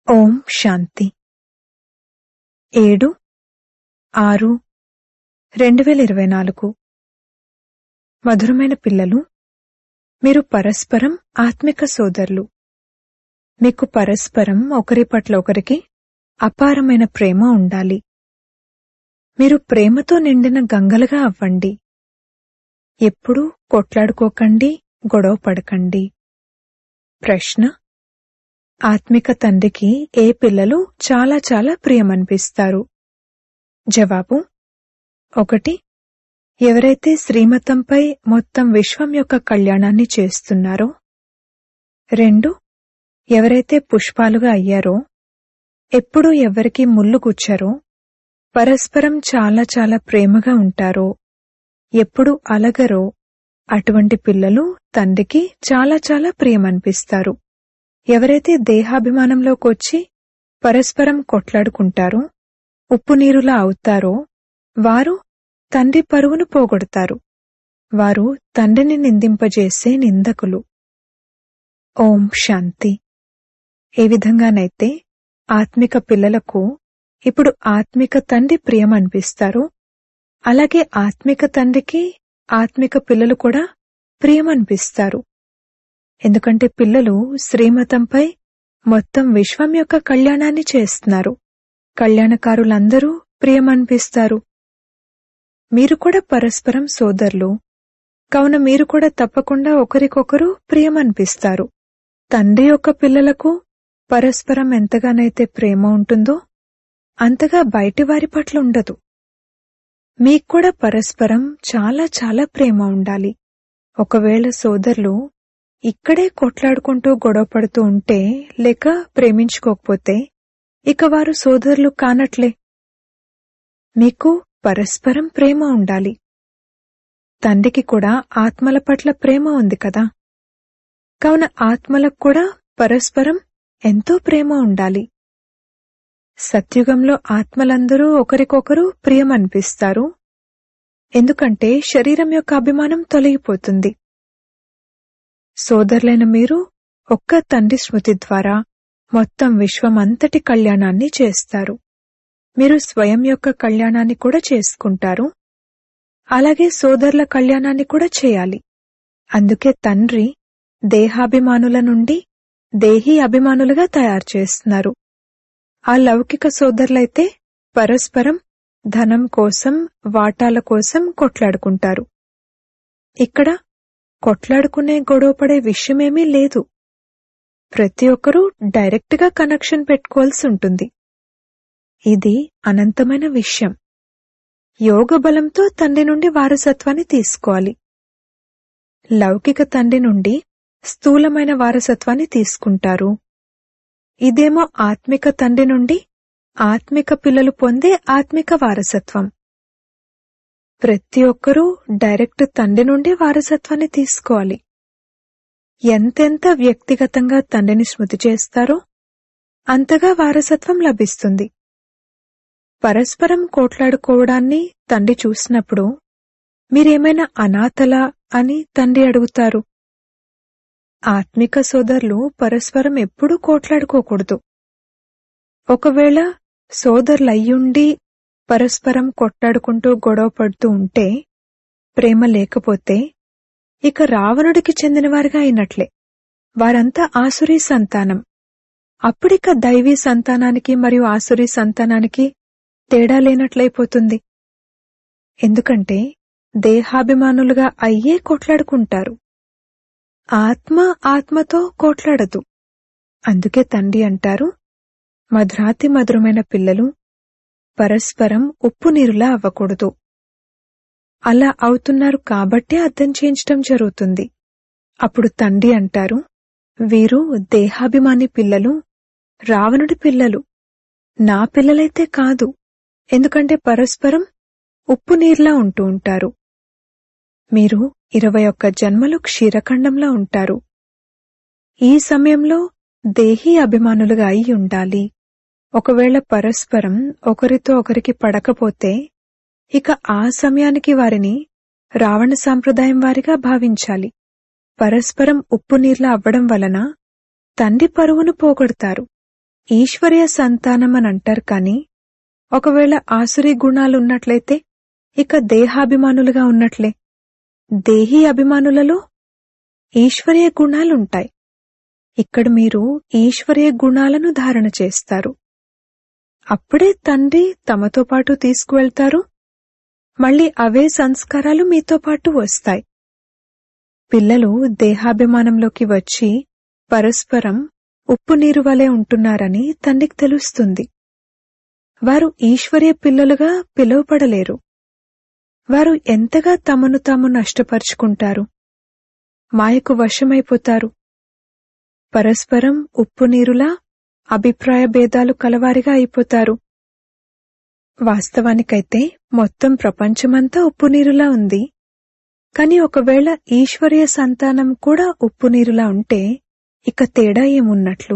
ఓం శాంతి ఏడు ఆరు రెండు వేల ఇరవై నాలుగు మధురమైన పిల్లలు మీరు పరస్పరం ఆత్మిక సోదరులు మీకు పరస్పరం ఒకరి పట్ల ఒకరికి అపారమైన ప్రేమ ఉండాలి మీరు ప్రేమతో నిండిన గంగలుగా అవ్వండి ఎప్పుడూ కొట్లాడుకోకండి గొడవ పడకండి ప్రశ్న ఆత్మిక తండ్రికి ఏ పిల్లలు చాలా చాలా ప్రియమనిపిస్తారు జవాబు ఒకటి ఎవరైతే శ్రీమతంపై మొత్తం విశ్వం యొక్క కళ్యాణాన్ని చేస్తున్నారో రెండు ఎవరైతే పుష్పాలుగా అయ్యారో ఎప్పుడూ ఎవరికి ముళ్ళు గుచ్చారో పరస్పరం చాలా చాలా ప్రేమగా ఉంటారో ఎప్పుడు అలగరో అటువంటి పిల్లలు తండ్రికి చాలా చాలా ప్రియమనిపిస్తారు ఎవరైతే దేహాభిమానంలోకి వచ్చి పరస్పరం కొట్లాడుకుంటారో ఉప్పు నీరులా అవుతారో వారు తండ్రి పరువును పోగొడతారు వారు తండ్రిని నిందింపజేసే నిందకులు ఓం శాంతి ఏ విధంగానైతే ఆత్మిక పిల్లలకు ఇప్పుడు ఆత్మిక తండ్రి ప్రియం అనిపిస్తారో అలాగే ఆత్మిక తండ్రికి ఆత్మిక పిల్లలు కూడా ప్రియం అనిపిస్తారు ఎందుకంటే పిల్లలు శ్రీమతంపై మొత్తం విశ్వం యొక్క కళ్యాణాన్ని చేస్తున్నారు కళ్యాణకారులందరూ ప్రియమనిపిస్తారు మీరు కూడా పరస్పరం సోదరులు కావున మీరు కూడా తప్పకుండా ఒకరికొకరు ప్రియమనిపిస్తారు తండ్రి యొక్క పిల్లలకు పరస్పరం ఎంతగానైతే ప్రేమ ఉంటుందో అంతగా బయటి వారి పట్ల ఉండదు మీకు కూడా పరస్పరం చాలా చాలా ప్రేమ ఉండాలి ఒకవేళ సోదరులు ఇక్కడే కొట్లాడుకుంటూ గొడవ పడుతూ ఉంటే లేక ప్రేమించుకోకపోతే ఇక వారు సోదరులు కానట్లే మీకు పరస్పరం ప్రేమ ఉండాలి తండ్రికి కూడా ఆత్మల పట్ల ప్రేమ ఉంది కదా కావున ఆత్మలకు కూడా పరస్పరం ఎంతో ప్రేమ ఉండాలి సత్యుగంలో ఆత్మలందరూ ఒకరికొకరు ప్రియమనిపిస్తారు ఎందుకంటే శరీరం యొక్క అభిమానం తొలగిపోతుంది సోదరులైన మీరు ఒక్క తండ్రి స్మృతి ద్వారా మొత్తం విశ్వమంతటి కళ్యాణాన్ని చేస్తారు మీరు స్వయం యొక్క కళ్యాణాన్ని కూడా చేసుకుంటారు అలాగే సోదరుల కళ్యాణాన్ని కూడా చేయాలి అందుకే తండ్రి దేహాభిమానుల నుండి దేహీ అభిమానులుగా తయారు చేస్తున్నారు ఆ లౌకిక సోదరులైతే పరస్పరం ధనం కోసం వాటాల కోసం కొట్లాడుకుంటారు ఇక్కడ కొట్లాడుకునే గొడవపడే విషయమేమీ లేదు ప్రతి ఒక్కరూ డైరెక్ట్గా కనెక్షన్ పెట్టుకోవాల్సి ఉంటుంది ఇది అనంతమైన విషయం యోగ బలంతో తండ్రి నుండి వారసత్వాన్ని తీసుకోవాలి లౌకిక తండ్రి నుండి స్థూలమైన వారసత్వాన్ని తీసుకుంటారు ఇదేమో ఆత్మిక తండ్రి నుండి ఆత్మిక పిల్లలు పొందే ఆత్మిక వారసత్వం ప్రతి ఒక్కరూ డైరెక్ట్ తండ్రి నుండి వారసత్వాన్ని తీసుకోవాలి ఎంతెంత వ్యక్తిగతంగా తండ్రిని స్మృతి చేస్తారో అంతగా వారసత్వం లభిస్తుంది పరస్పరం కోట్లాడుకోవడాన్ని తండ్రి చూసినప్పుడు మీరేమైనా అనాథలా అని తండ్రి అడుగుతారు ఆత్మిక సోదరులు పరస్పరం ఎప్పుడూ కోట్లాడుకోకూడదు ఒకవేళ సోదరులయ్యుండి పరస్పరం కొట్లాడుకుంటూ గొడవ పడుతూ ఉంటే ప్రేమ లేకపోతే ఇక రావణుడికి చెందినవారుగా అయినట్లే వారంతా ఆసురీ సంతానం అప్పుడిక దైవీ సంతానానికి మరియు ఆసురీ సంతానానికి తేడా లేనట్లయిపోతుంది ఎందుకంటే దేహాభిమానులుగా అయ్యే కొట్లాడుకుంటారు ఆత్మ ఆత్మతో కోట్లాడదు అందుకే తండ్రి అంటారు మధురాతి మధురమైన పిల్లలు పరస్పరం ఉప్పు నీరులా అవ్వకూడదు అలా అవుతున్నారు కాబట్టే అర్థం చేయించటం జరుగుతుంది అప్పుడు తండ్రి అంటారు వీరు దేహాభిమాని పిల్లలు రావణుడి పిల్లలు నా పిల్లలైతే కాదు ఎందుకంటే పరస్పరం ఉప్పు నీర్లా ఉంటూ ఉంటారు మీరు ఇరవై ఒక్క జన్మలు క్షీరఖండంలో ఉంటారు ఈ సమయంలో దేహీ అభిమానులుగా అయి ఉండాలి ఒకవేళ పరస్పరం ఒకరితో ఒకరికి పడకపోతే ఇక ఆ సమయానికి వారిని రావణ సాంప్రదాయం వారిగా భావించాలి పరస్పరం ఉప్పు నీర్లా అవ్వడం వలన తండ్రి పరువును పోగొడతారు ఈశ్వర్య సంతానం అని అంటారు కాని ఒకవేళ ఆసురీ గుణాలున్నట్లయితే ఇక దేహాభిమానులుగా ఉన్నట్లే దేహీ అభిమానులలో ఈశ్వర్య గుణాలుంటాయి ఇక్కడ మీరు ఈశ్వర్య గుణాలను ధారణ చేస్తారు అప్పుడే తండ్రి తమతో పాటు తీసుకువెళ్తారు మళ్ళీ అవే సంస్కారాలు మీతో పాటు వస్తాయి పిల్లలు దేహాభిమానంలోకి వచ్చి పరస్పరం ఉప్పు నీరు వలె ఉంటున్నారని తండ్రికి తెలుస్తుంది వారు ఈశ్వర్య పిల్లలుగా పిలువపడలేరు వారు ఎంతగా తమను తాము నష్టపరుచుకుంటారు మాయకు వశమైపోతారు పరస్పరం ఉప్పు నీరులా అభిప్రాయ భేదాలు కలవారిగా అయిపోతారు వాస్తవానికైతే మొత్తం ప్రపంచమంతా ఉప్పు నీరులా ఉంది కాని ఒకవేళ ఈశ్వర్య సంతానం కూడా ఉప్పు నీరులా ఉంటే ఇక తేడా ఏమున్నట్లు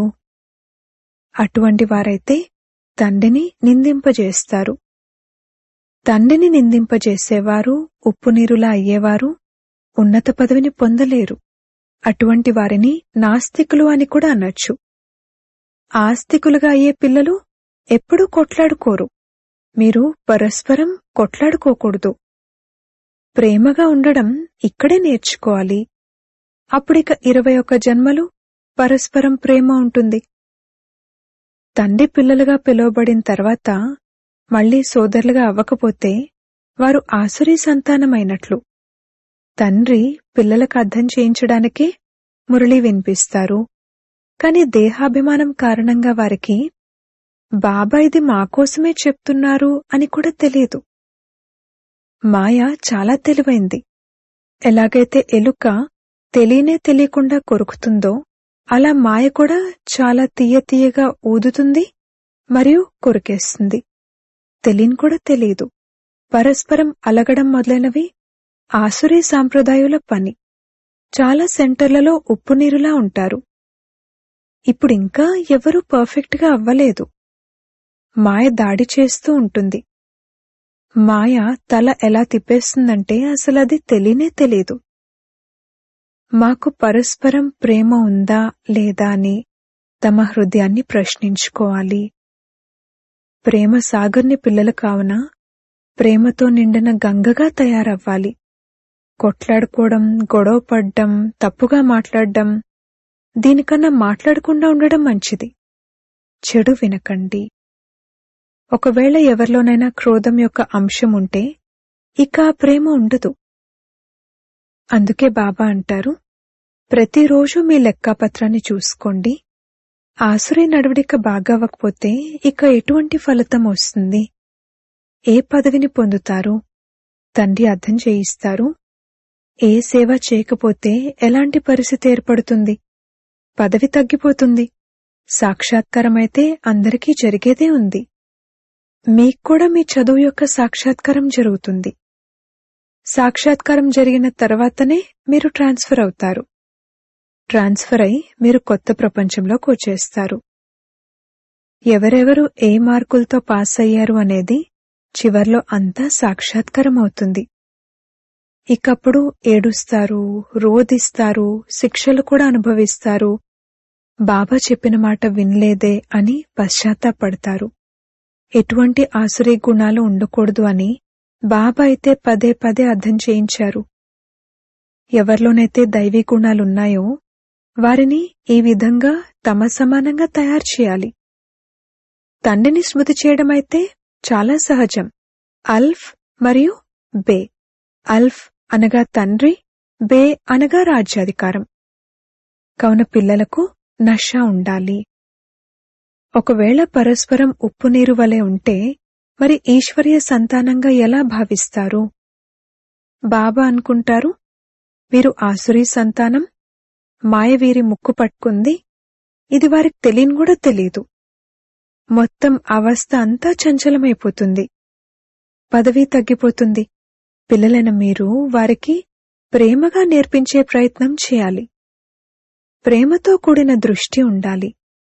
అటువంటి వారైతే తండ్రిని నిందింపజేస్తారు తండ్రిని నిందింపజేసేవారు ఉప్పు నీరులా అయ్యేవారు ఉన్నత పదవిని పొందలేరు అటువంటి వారిని నాస్తికులు అని కూడా అనొచ్చు ఆస్తికులుగా అయ్యే పిల్లలు ఎప్పుడూ కొట్లాడుకోరు మీరు పరస్పరం కొట్లాడుకోకూడదు ప్రేమగా ఉండడం ఇక్కడే నేర్చుకోవాలి అప్పుడిక ఇరవై ఒక్క జన్మలు పరస్పరం ప్రేమ ఉంటుంది తండ్రి పిల్లలుగా పిలువబడిన తర్వాత మళ్లీ సోదరులుగా అవ్వకపోతే వారు ఆసురీ సంతానమైనట్లు తండ్రి పిల్లలకు అర్థం చేయించడానికే మురళి వినిపిస్తారు కాని దేహాభిమానం కారణంగా వారికి బాబా ఇది మాకోసమే చెప్తున్నారు అని కూడా తెలియదు మాయ చాలా తెలివైంది ఎలాగైతే ఎలుక తెలియనే తెలియకుండా కొరుకుతుందో అలా మాయ కూడా చాలా తీయ తీయగా ఊదుతుంది మరియు కొరికేస్తుంది తెలియని కూడా తెలియదు పరస్పరం అలగడం మొదలైనవి ఆసురీ సాంప్రదాయుల పని చాలా సెంటర్లలో ఉప్పు నీరులా ఉంటారు ఇప్పుడింకా ఎవరూ పర్ఫెక్ట్గా అవ్వలేదు మాయ దాడి చేస్తూ ఉంటుంది మాయ తల ఎలా తిప్పేస్తుందంటే అసలు అది తెలియనే తెలీదు మాకు పరస్పరం ప్రేమ ఉందా లేదా అని తమ హృదయాన్ని ప్రశ్నించుకోవాలి ప్రేమ సాగర్ని పిల్లలు కావున ప్రేమతో నిండిన గంగగా తయారవ్వాలి కొట్లాడుకోవడం గొడవ పడ్డం తప్పుగా మాట్లాడడం దీనికన్నా మాట్లాడకుండా ఉండడం మంచిది చెడు వినకండి ఒకవేళ ఎవరిలోనైనా క్రోధం యొక్క అంశం ఉంటే ఇక ఆ ప్రేమ ఉండదు అందుకే బాబా అంటారు ప్రతిరోజు మీ లెక్కాపత్రాన్ని చూసుకోండి ఆసురీ నడవడిక బాగా అవ్వకపోతే ఇక ఎటువంటి ఫలితం వస్తుంది ఏ పదవిని పొందుతారు తండ్రి అర్థం చేయిస్తారు ఏ సేవ చేయకపోతే ఎలాంటి పరిస్థితి ఏర్పడుతుంది పదవి తగ్గిపోతుంది సాక్షాత్కారమైతే అందరికీ జరిగేదే ఉంది మీకు కూడా మీ చదువు యొక్క సాక్షాత్కారం జరుగుతుంది సాక్షాత్కారం జరిగిన తర్వాతనే మీరు ట్రాన్స్ఫర్ అవుతారు ట్రాన్స్ఫర్ అయి మీరు కొత్త ప్రపంచంలోకి వచ్చేస్తారు ఎవరెవరు ఏ మార్కులతో పాస్ అయ్యారు అనేది చివర్లో అంతా సాక్షాత్కారం అవుతుంది ఇకప్పుడు ఏడుస్తారు రోదిస్తారు శిక్షలు కూడా అనుభవిస్తారు బాబా చెప్పిన మాట వినలేదే అని పశ్చాత్తాపడతారు ఎటువంటి ఆసురీ గుణాలు ఉండకూడదు అని బాబా అయితే పదే పదే అర్థం చేయించారు ఎవరిలోనైతే దైవీ గుణాలున్నాయో వారిని ఈ విధంగా తమ సమానంగా తయారు చేయాలి తండ్రిని స్మృతి చేయడమైతే చాలా సహజం అల్ఫ్ మరియు బే అల్ఫ్ అనగా తండ్రి బే అనగా రాజ్యాధికారం కావున పిల్లలకు నష ఉండాలి ఒకవేళ పరస్పరం ఉప్పు నీరు వలె ఉంటే మరి ఈశ్వర్య సంతానంగా ఎలా భావిస్తారు బాబా అనుకుంటారు వీరు ఆసురీ సంతానం మాయ వీరి ముక్కు పట్టుకుంది ఇది వారికి తెలియని కూడా తెలీదు మొత్తం అవస్థ అంతా చంచలమైపోతుంది పదవి తగ్గిపోతుంది పిల్లలైన మీరు వారికి ప్రేమగా నేర్పించే ప్రయత్నం చేయాలి ప్రేమతో కూడిన దృష్టి ఉండాలి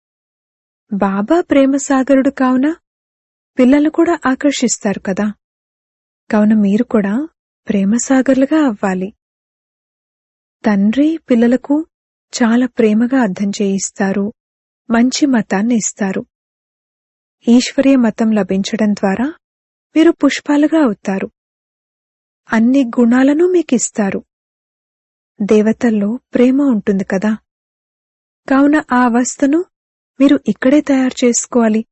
బాబా ప్రేమసాగరుడు కావున పిల్లలు కూడా ఆకర్షిస్తారు కదా కావున మీరు కూడా ప్రేమసాగర్లుగా అవ్వాలి తండ్రి పిల్లలకు చాలా ప్రేమగా అర్థం చేయిస్తారు మంచి మతాన్ని ఇస్తారు ఈశ్వరీయ మతం లభించడం ద్వారా మీరు పుష్పాలుగా అవుతారు అన్ని గుణాలను మీకిస్తారు దేవతల్లో ప్రేమ ఉంటుంది కదా కావున ఆ అవస్థను మీరు ఇక్కడే తయారు చేసుకోవాలి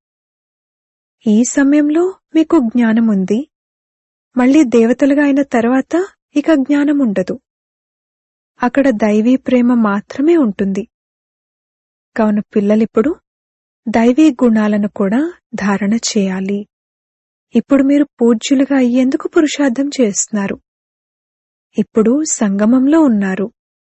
ఈ సమయంలో మీకు జ్ఞానం ఉంది మళ్ళీ దేవతలుగా అయిన తర్వాత ఇక జ్ఞానం ఉండదు అక్కడ దైవీ ప్రేమ మాత్రమే ఉంటుంది కావున పిల్లలిప్పుడు దైవీ గుణాలను కూడా ధారణ చేయాలి ఇప్పుడు మీరు పూజ్యులుగా అయ్యేందుకు పురుషార్థం చేస్తున్నారు ఇప్పుడు సంగమంలో ఉన్నారు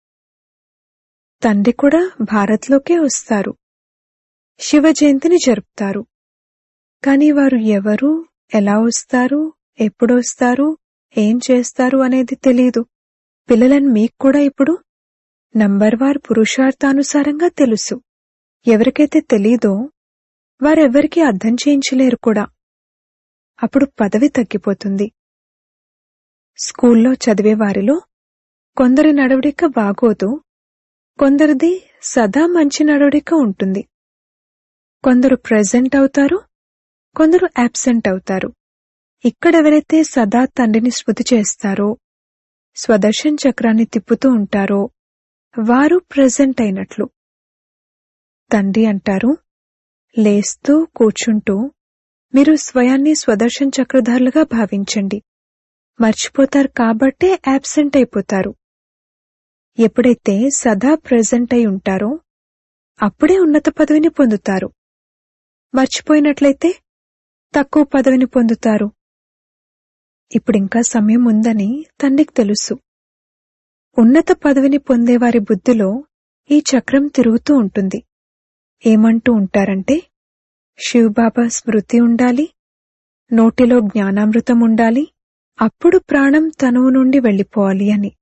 తండ్రి కూడా భారత్లోకే వస్తారు శివ జయంతిని జరుపుతారు కాని వారు ఎవరు ఎలా వస్తారు ఎప్పుడొస్తారు ఏం చేస్తారు అనేది తెలీదు పిల్లలను మీకు కూడా ఇప్పుడు నంబర్ వార్ పురుషార్థానుసారంగా తెలుసు ఎవరికైతే తెలీదో వారెవ్వరికీ అర్థం చేయించలేరు కూడా అప్పుడు పదవి తగ్గిపోతుంది స్కూల్లో చదివే వారిలో కొందరి నడవడిక బాగోదు కొందరిది సదా మంచి నడవడిక ఉంటుంది కొందరు ప్రెజెంట్ అవుతారు కొందరు అబ్సెంట్ అవుతారు ఇక్కడెవరైతే సదా తండ్రిని స్మృతి చేస్తారో స్వదర్శన్ చక్రాన్ని తిప్పుతూ ఉంటారో వారు ప్రెజెంట్ అయినట్లు తండ్రి అంటారు లేస్తూ కూర్చుంటూ మీరు స్వయాన్ని స్వదర్శన్ చక్రధారులుగా భావించండి మర్చిపోతారు కాబట్టే యాబ్సెంట్ అయిపోతారు ఎప్పుడైతే సదా ప్రెజెంట్ అయి ఉంటారో అప్పుడే ఉన్నత పదవిని పొందుతారు మర్చిపోయినట్లయితే తక్కువ పదవిని పొందుతారు ఇప్పుడింకా సమయం ఉందని తండ్రికి తెలుసు ఉన్నత పదవిని పొందేవారి బుద్ధిలో ఈ చక్రం తిరుగుతూ ఉంటుంది ఏమంటూ ఉంటారంటే శివబాబా స్మృతి ఉండాలి నోటిలో జ్ఞానామృతం ఉండాలి అప్పుడు ప్రాణం తనువు నుండి వెళ్ళిపోవాలి అని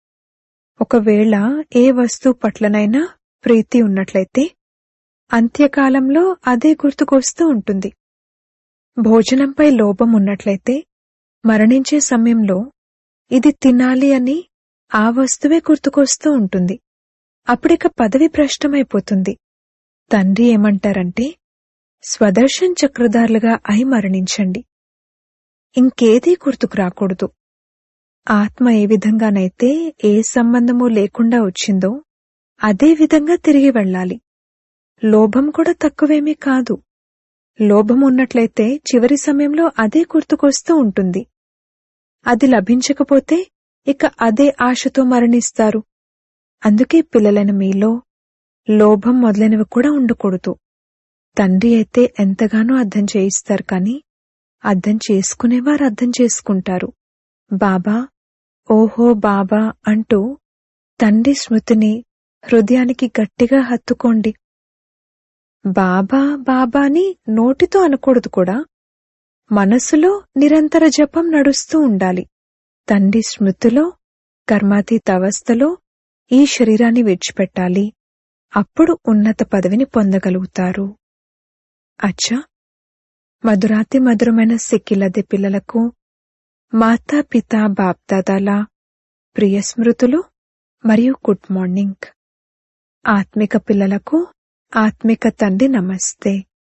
ఒకవేళ ఏ వస్తువు పట్లనైనా ప్రీతి ఉన్నట్లయితే అంత్యకాలంలో అదే గుర్తుకొస్తూ ఉంటుంది భోజనంపై లోభం ఉన్నట్లయితే మరణించే సమయంలో ఇది తినాలి అని ఆ వస్తువే గుర్తుకొస్తూ ఉంటుంది అప్పుడిక పదవి భ్రష్టమైపోతుంది తండ్రి ఏమంటారంటే స్వదర్శన్ చక్రధారులుగా అయి మరణించండి ఇంకేదీ గుర్తుకు రాకూడదు ఆత్మ ఏ విధంగానైతే ఏ సంబంధము లేకుండా వచ్చిందో అదే విధంగా తిరిగి వెళ్ళాలి లోభం కూడా తక్కువేమీ కాదు లోభం ఉన్నట్లయితే చివరి సమయంలో అదే గుర్తుకొస్తూ ఉంటుంది అది లభించకపోతే ఇక అదే ఆశతో మరణిస్తారు అందుకే పిల్లలైన మీలో లోభం మొదలైనవి కూడా ఉండకూడదు తండ్రి అయితే ఎంతగానో అర్థం చేయిస్తారు కాని అర్థం చేసుకునేవారు అర్థం చేసుకుంటారు బాబా ఓహో బాబా అంటూ తండ్రి స్మృతిని హృదయానికి గట్టిగా హత్తుకోండి బాబా బాబా అని నోటితో అనకూడదు కూడా మనసులో నిరంతర జపం నడుస్తూ ఉండాలి తండ్రి స్మృతిలో కర్మాతీత అవస్థలో ఈ శరీరాన్ని విడిచిపెట్టాలి అప్పుడు ఉన్నత పదవిని పొందగలుగుతారు అచ్చా మధురాతి మధురమైన సిక్కిలది పిల్లలకు మాతా పిత బాప్దాదాల ప్రియ స్మృతులు మరియు గుడ్ మార్నింగ్ ఆత్మిక పిల్లలకు ఆత్మిక తండ్రి నమస్తే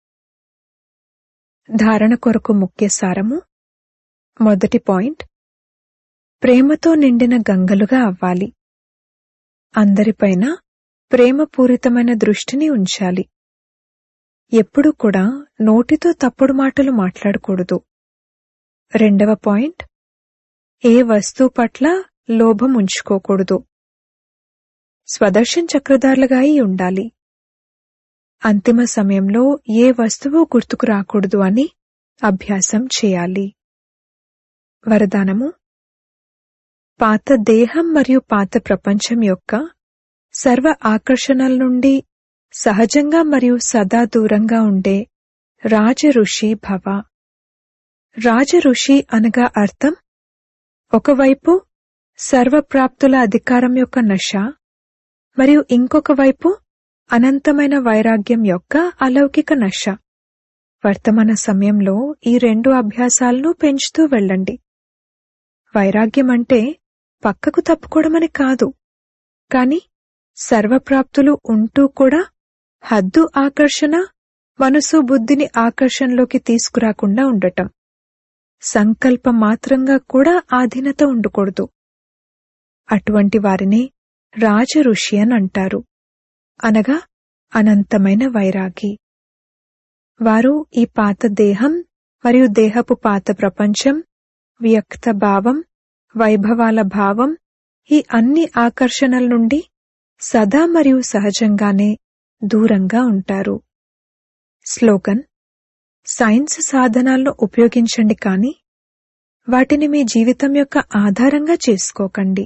ధారణ కొరకు ముఖ్య సారము మొదటి పాయింట్ ప్రేమతో నిండిన గంగలుగా అవ్వాలి అందరిపైన ప్రేమపూరితమైన దృష్టిని ఉంచాలి ఎప్పుడూ కూడా నోటితో తప్పుడు మాటలు మాట్లాడకూడదు రెండవ పాయింట్ ఏ వస్తువు పట్ల లోభం ఉంచుకోకూడదు స్వదర్శన్ చక్రధారులుగా అయి ఉండాలి అంతిమ సమయంలో ఏ వస్తువు గుర్తుకు రాకూడదు అని అభ్యాసం చేయాలి వరదానము పాత దేహం మరియు పాత ప్రపంచం యొక్క సర్వ ఆకర్షణల నుండి సహజంగా మరియు సదా దూరంగా ఉండే రాజ ఋషి భవ రాజ ఋషి అనగా అర్థం ఒకవైపు సర్వప్రాప్తుల అధికారం యొక్క నశ మరియు ఇంకొక వైపు అనంతమైన వైరాగ్యం యొక్క అలౌకిక నశ వర్తమాన సమయంలో ఈ రెండు అభ్యాసాలను పెంచుతూ వెళ్ళండి వైరాగ్యం అంటే పక్కకు తప్పుకోవడమని కాదు కాని సర్వప్రాప్తులు ఉంటూ కూడా హద్దు ఆకర్షణ మనసు బుద్ధిని ఆకర్షణలోకి తీసుకురాకుండా ఉండటం సంకల్ప మాత్రంగా కూడా ఆధీనత ఉండకూడదు అటువంటి వారిని రాజ ఋషి అని అంటారు అనగా అనంతమైన వైరాగి వారు ఈ పాత దేహం మరియు దేహపు పాత ప్రపంచం వ్యక్త భావం వైభవాల భావం ఈ అన్ని ఆకర్షణల నుండి సదా మరియు సహజంగానే దూరంగా ఉంటారు స్లోగన్ సైన్స్ సాధనాలను ఉపయోగించండి కానీ వాటిని మీ జీవితం యొక్క ఆధారంగా చేసుకోకండి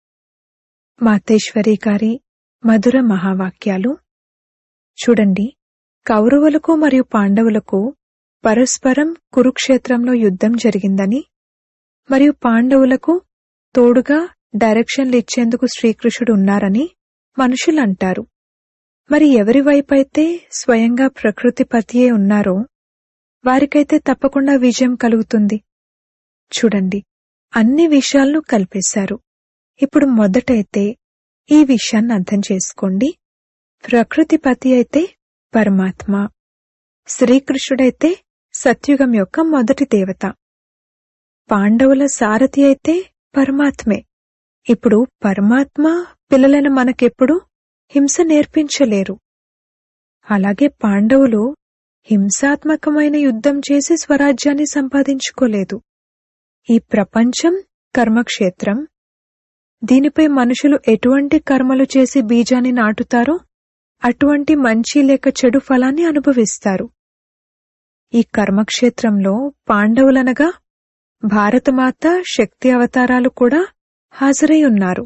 మాతేశ్వరి గారి మధుర మహావాక్యాలు చూడండి కౌరవులకు మరియు పాండవులకు పరస్పరం కురుక్షేత్రంలో యుద్ధం జరిగిందని మరియు పాండవులకు తోడుగా డైరెక్షన్లు ఇచ్చేందుకు శ్రీకృష్ణుడు ఉన్నారని మనుషులు అంటారు మరి ఎవరి వైపైతే స్వయంగా ప్రకృతి పతియే ఉన్నారో వారికైతే తప్పకుండా విజయం కలుగుతుంది చూడండి అన్ని విషయాలను కల్పేశారు ఇప్పుడు మొదటైతే ఈ విషయాన్ని అర్థం చేసుకోండి ప్రకృతి పతి అయితే పరమాత్మ శ్రీకృష్ణుడైతే సత్యుగం యొక్క మొదటి దేవత పాండవుల సారథి అయితే పరమాత్మే ఇప్పుడు పరమాత్మ పిల్లలైన మనకెప్పుడు హింస నేర్పించలేరు అలాగే పాండవులు హింసాత్మకమైన యుద్ధం చేసి స్వరాజ్యాన్ని సంపాదించుకోలేదు ఈ ప్రపంచం కర్మక్షేత్రం దీనిపై మనుషులు ఎటువంటి కర్మలు చేసి బీజాన్ని నాటుతారో అటువంటి మంచి లేక చెడు ఫలాన్ని అనుభవిస్తారు ఈ కర్మక్షేత్రంలో పాండవులనగా భారతమాత శక్తి అవతారాలు కూడా హాజరై ఉన్నారు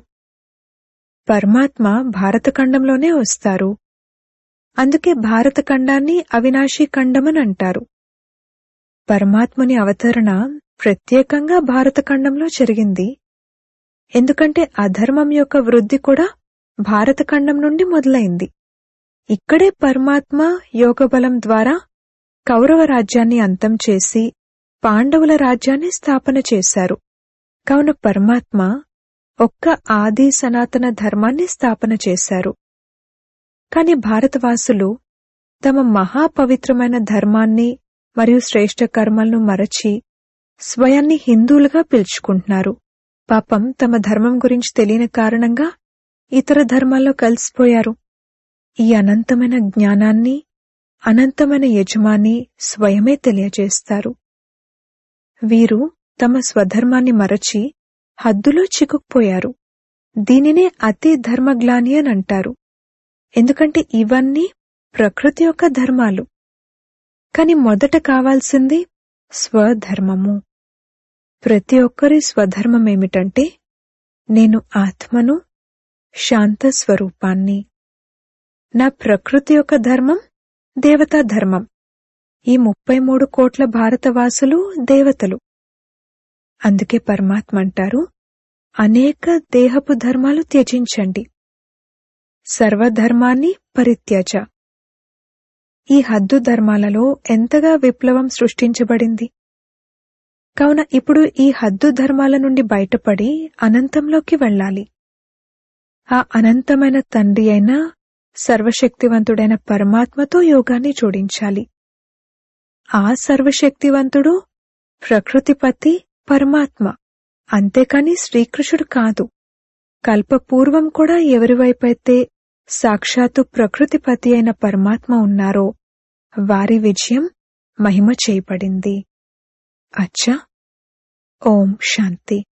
పరమాత్మ భారతఖండంలోనే వస్తారు అందుకే భారతఖండాన్ని అవినాశీ ఖండమని అంటారు పరమాత్ముని అవతరణ ప్రత్యేకంగా భారతఖండంలో జరిగింది ఎందుకంటే అధర్మం యొక్క వృద్ధి కూడా భారతఖండం నుండి మొదలైంది ఇక్కడే పరమాత్మ యోగబలం ద్వారా కౌరవ రాజ్యాన్ని అంతం చేసి పాండవుల రాజ్యాన్ని స్థాపన చేశారు కావున పరమాత్మ ఒక్క ఆది సనాతన ధర్మాన్ని స్థాపన చేశారు కాని భారతవాసులు తమ మహాపవిత్రమైన ధర్మాన్ని మరియు శ్రేష్ఠ కర్మలను మరచి స్వయాన్ని హిందువులుగా పిలుచుకుంటున్నారు పాపం తమ ధర్మం గురించి తెలియని కారణంగా ఇతర ధర్మాల్లో కలిసిపోయారు ఈ అనంతమైన జ్ఞానాన్ని అనంతమైన యజమాని స్వయమే తెలియజేస్తారు వీరు తమ స్వధర్మాన్ని మరచి హద్దులో చిక్కుకుపోయారు దీనినే అతి ధర్మగ్లాని అని అంటారు ఎందుకంటే ఇవన్నీ ప్రకృతి యొక్క ధర్మాలు కాని మొదట కావాల్సింది స్వధర్మము ప్రతి ఒక్కరి స్వధర్మం ఏమిటంటే నేను ఆత్మను శాంత స్వరూపాన్ని నా ప్రకృతి యొక్క ధర్మం దేవతా ధర్మం ఈ ముప్పై మూడు కోట్ల భారతవాసులు దేవతలు అందుకే పరమాత్మ అంటారు అనేక దేహపు ధర్మాలు త్యజించండి సర్వధర్మాన్ని పరిత్యజ ఈ హద్దు ధర్మాలలో ఎంతగా విప్లవం సృష్టించబడింది కావున ఇప్పుడు ఈ హద్దు ధర్మాల నుండి బయటపడి అనంతంలోకి వెళ్ళాలి ఆ అనంతమైన తండ్రి అయిన సర్వశక్తివంతుడైన పరమాత్మతో యోగాన్ని జోడించాలి ఆ సర్వశక్తివంతుడు ప్రకృతిపతి పరమాత్మ అంతేకాని శ్రీకృష్ణుడు కాదు కల్పపూర్వం కూడా ఎవరి వైపైతే సాక్షాత్తు ప్రకృతిపతి అయిన పరమాత్మ ఉన్నారో వారి విజయం మహిమ చేయబడింది అచ్చా ఓం శాంతి